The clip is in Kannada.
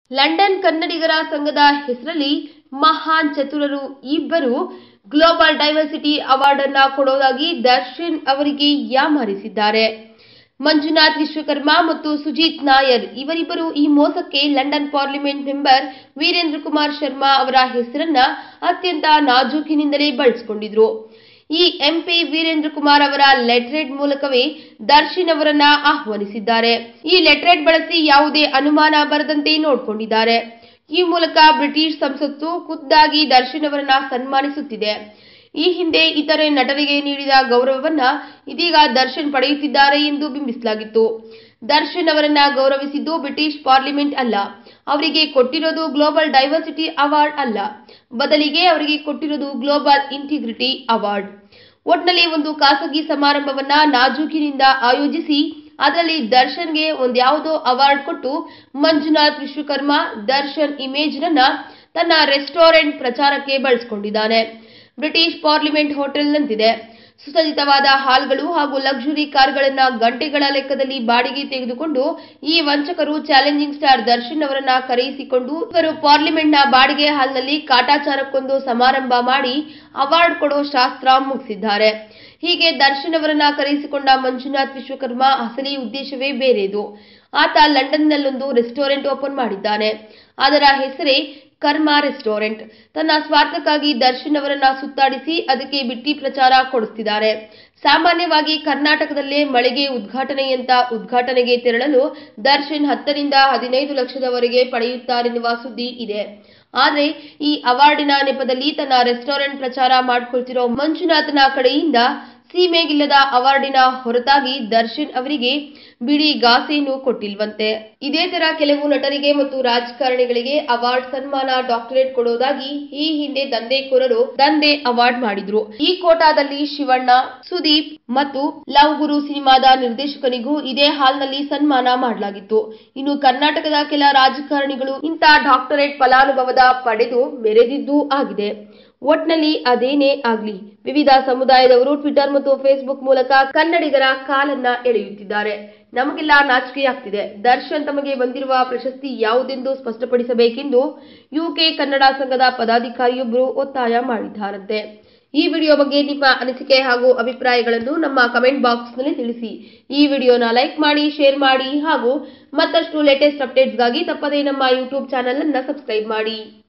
ಲಂಡನ್ ಕನ್ನಡಿಗರ ಸಂಘದ ಹೆಸರಲ್ಲಿ ಮಹಾನ್ ಚತುರರು ಇಬ್ಬರು ಗ್ಲೋಬಲ್ ಡೈವರ್ಸಿಟಿ ಅವಾರ್ಡ್ ಅನ್ನ ಕೊಡೋದಾಗಿ ದರ್ಶನ್ ಅವರಿಗೆ ಯಾಮಾರಿಸಿದ್ದಾರೆ ಮಂಜುನಾಥ್ ವಿಶ್ವಕರ್ಮ ಮತ್ತು ಸುಜಿತ್ ನಾಯರ್ ಇವರಿಬ್ಬರು ಈ ಮೋಸಕ್ಕೆ London parliament member Virendra Kumar Sharma ಅವರ ಹೆಸರನ್ನ ಅತ್ಯಂತ ನಾಜೂಕಿನಿಂದಲೇ ಬಳಸಿಕೊಂಡಿದ್ರು ಈ ಎಂಪಿ ವೀರೇಂದ್ರ ಕುಮಾರ್ ಅವರ ಲೆಟರೇಟ್ ಮೂಲಕವೇ ದರ್ಶನ್ ಅವರನ್ನ ಆಹ್ವಾನಿಸಿದ್ದಾರೆ ಈ ಲೆಟರೇಟ್ ಬಳಸಿ ಯಾವುದೇ ಅನುಮಾನ ಬರದಂತೆ ನೋಡಿಕೊಂಡಿದ್ದಾರೆ ಈ ಮೂಲಕ ಬ್ರಿಟಿಷ್ ಸಂಸತ್ತು ಖುದ್ದಾಗಿ ದರ್ಶನ್ ಅವರನ್ನ ಸನ್ಮಾನಿಸುತ್ತಿದೆ ಈ ಹಿಂದೆ ಇತರೆ ನಟರಿಗೆ ನೀಡಿದ ಗೌರವವನ್ನ ಇದೀಗ ದರ್ಶನ್ ಪಡೆಯುತ್ತಿದ್ದಾರೆ ಎಂದು ಬಿಂಬಿಸಲಾಗಿತ್ತು ದರ್ಶನ್ ಅವರನ್ನ ಗೌರವಿಸಿದ್ದು ಬ್ರಿಟಿಷ್ ಪಾರ್ಲಿಮೆಂಟ್ ಅಲ್ಲ ಅವರಿಗೆ ಕೊಟ್ಟಿರೋದು ಗ್ಲೋಬಲ್ ಡೈವರ್ಸಿಟಿ ಅವಾರ್ಡ್ ಅಲ್ಲ ಬದಲಿಗೆ ಅವರಿಗೆ ಕೊಟ್ಟಿರೋದು ಗ್ಲೋಬಲ್ ಇಂಟಿಗ್ರಿಟಿ ಅವಾರ್ಡ್ ಒಟ್ನಲ್ಲಿ ಒಂದು ಖಾಸಗಿ ಸಮಾರಂಭವನ್ನ ನಾಜೂಕಿನಿಂದ ಆಯೋಜಿಸಿ ಅದರಲ್ಲಿ ದರ್ಶನ್ಗೆ ಒಂದ್ಯಾವುದೋ ಅವಾರ್ಡ್ ಕೊಟ್ಟು ಮಂಜುನಾಥ್ ವಿಶ್ವಕರ್ಮ ದರ್ಶನ್ ಇಮೇಜ್ ನನ್ನ ತನ್ನ ರೆಸ್ಟೋರೆಂಟ್ ಪ್ರಚಾರಕ್ಕೆ ಬಳಸಿಕೊಂಡಿದ್ದಾನೆ ಬ್ರಿಟಿಷ್ ಪಾರ್ಲಿಮೆಂಟ್ ಹೋಟೆಲ್ನಂತಿದೆ ಸುಸಜ್ಜಿತವಾದ ಹಾಲ್ಗಳು ಹಾಗೂ ಲಕ್ಸುರಿ ಕಾರ್ಗಳನ್ನ ಗಂಟೆಗಳ ಲೆಕ್ಕದಲ್ಲಿ ಬಾಡಿಗೆ ತೆಗೆದುಕೊಂಡು ಈ ವಂಚಕರು ಚಾಲೆಂಜಿಂಗ್ ಸ್ಟಾರ್ ದರ್ಶನ್ ಅವರನ್ನ ಕರೆಯಿಸಿಕೊಂಡು ಇವರು ಪಾರ್ಲಿಮೆಂಟ್ನ ಬಾಡಿಗೆ ಹಾಲ್ನಲ್ಲಿ ಕಾಟಾಚಾರಕ್ಕೊಂದು ಸಮಾರಂಭ ಮಾಡಿ ಅವಾರ್ಡ್ ಕೊಡೋ ಶಾಸ್ತ್ರ ಮುಗಿಸಿದ್ದಾರೆ ಹೀಗೆ ದರ್ಶನ್ ಅವರನ್ನ ಕರೆಯಿಸಿಕೊಂಡ ಮಂಜುನಾಥ್ ವಿಶ್ವಕರ್ಮ ಅಸಲಿ ಉದ್ದೇಶವೇ ಬೇರೆದು ಆತ ಲಂಡನ್ನಲ್ಲೊಂದು ರೆಸ್ಟೋರೆಂಟ್ ಓಪನ್ ಮಾಡಿದ್ದಾನೆ ಅದರ ಹೆಸರೇ ಕರ್ಮ ರೆಸ್ಟೋರೆಂಟ್ ತನ್ನ ಸ್ವಾರ್ಥಕ್ಕಾಗಿ ದರ್ಶನ್ ಅವರನ್ನ ಸುತ್ತಾಡಿಸಿ ಅದಕ್ಕೆ ಬಿಟ್ಟಿ ಪ್ರಚಾರ ಕೊಡಿಸ್ತಿದ್ದಾರೆ ಸಾಮಾನ್ಯವಾಗಿ ಕರ್ನಾಟಕದಲ್ಲೇ ಮಳಿಗೆ ಉದ್ಘಾಟನೆಯಂತ ಉದ್ಘಾಟನೆಗೆ ತೆರಳಲು ದರ್ಶನ್ ಹತ್ತರಿಂದ ಹದಿನೈದು ಲಕ್ಷದವರೆಗೆ ಪಡೆಯುತ್ತಾರೆನ್ನುವ ಸುದ್ದಿ ಇದೆ ಆದ್ರೆ ಈ ಅವಾರ್ಡಿನ ನೆಪದಲ್ಲಿ ತನ್ನ ರೆಸ್ಟೋರೆಂಟ್ ಪ್ರಚಾರ ಮಾಡ್ಕೊಳ್ತಿರೋ ಮಂಜುನಾಥನ ಕಡೆಯಿಂದ ಸೀಮೆಗಿಲ್ಲದ ಅವಾರ್ಡಿನ ಹೊರತಾಗಿ ದರ್ಶನ್ ಅವರಿಗೆ ಬಿಡಿ ಗಾಸೇನು ಕೊಟ್ಟಿಲ್ವಂತೆ ಇದೇ ತರ ಕೆಲವು ನಟರಿಗೆ ಮತ್ತು ರಾಜಕಾರಣಿಗಳಿಗೆ ಅವಾರ್ಡ್ ಸನ್ಮಾನ ಡಾಕ್ಟರೇಟ್ ಕೊಡೋದಾಗಿ ಈ ಹಿಂದೆ ದಂಧೆಕೋರರು ದಂಧೆ ಅವಾರ್ಡ್ ಮಾಡಿದ್ರು ಈ ಕೋಟಾದಲ್ಲಿ ಶಿವಣ್ಣ ಸುದೀಪ್ ಮತ್ತು ಲವ್ ಗುರು ಸಿನಿಮಾದ ನಿರ್ದೇಶಕನಿಗೂ ಇದೇ ಹಾಲ್ನಲ್ಲಿ ಸನ್ಮಾನ ಮಾಡಲಾಗಿತ್ತು ಇನ್ನು ಕರ್ನಾಟಕದ ಕೆಲ ರಾಜಕಾರಣಿಗಳು ಇಂಥ ಡಾಕ್ಟರೇಟ್ ಫಲಾನುಭವದ ಪಡೆದು ಮೆರೆದಿದ್ದೂ ಆಗಿದೆ ಒಟ್ನಲ್ಲಿ ಅದೇನೇ ಆಗ್ಲಿ ವಿವಿಧ ಸಮುದಾಯದವರು ಟ್ವಿಟರ್ ಮತ್ತು ಫೇಸ್ಬುಕ್ ಮೂಲಕ ಕನ್ನಡಿಗರ ಕಾಲನ್ನ ಎಳೆಯುತ್ತಿದ್ದಾರೆ ನಮಗೆಲ್ಲ ನಾಚಿಕೆಯಾಗ್ತಿದೆ ದರ್ಶನ್ ತಮಗೆ ಬಂದಿರುವ ಪ್ರಶಸ್ತಿ ಯಾವುದೆಂದು ಸ್ಪಷ್ಟಪಡಿಸಬೇಕೆಂದು ಯುಕೆ ಕನ್ನಡ ಸಂಘದ ಪದಾಧಿಕಾರಿಯೊಬ್ಬರು ಒತ್ತಾಯ ಮಾಡಿದ್ದಾರಂತೆ ಈ ವಿಡಿಯೋ ಬಗ್ಗೆ ನಿಮ್ಮ ಅನಿಸಿಕೆ ಹಾಗೂ ಅಭಿಪ್ರಾಯಗಳನ್ನು ನಮ್ಮ ಕಮೆಂಟ್ ಬಾಕ್ಸ್ನಲ್ಲಿ ತಿಳಿಸಿ ಈ ವಿಡಿಯೋನ ಲೈಕ್ ಮಾಡಿ ಶೇರ್ ಮಾಡಿ ಹಾಗೂ ಮತ್ತಷ್ಟು ಲೇಟೆಸ್ಟ್ ಅಪ್ಡೇಟ್ಸ್ಗಾಗಿ ತಪ್ಪದೇ ನಮ್ಮ ಯೂಟ್ಯೂಬ್ ಚಾನೆಲ್ ಅನ್ನ ಸಬ್ಸ್ಕ್ರೈಬ್ ಮಾಡಿ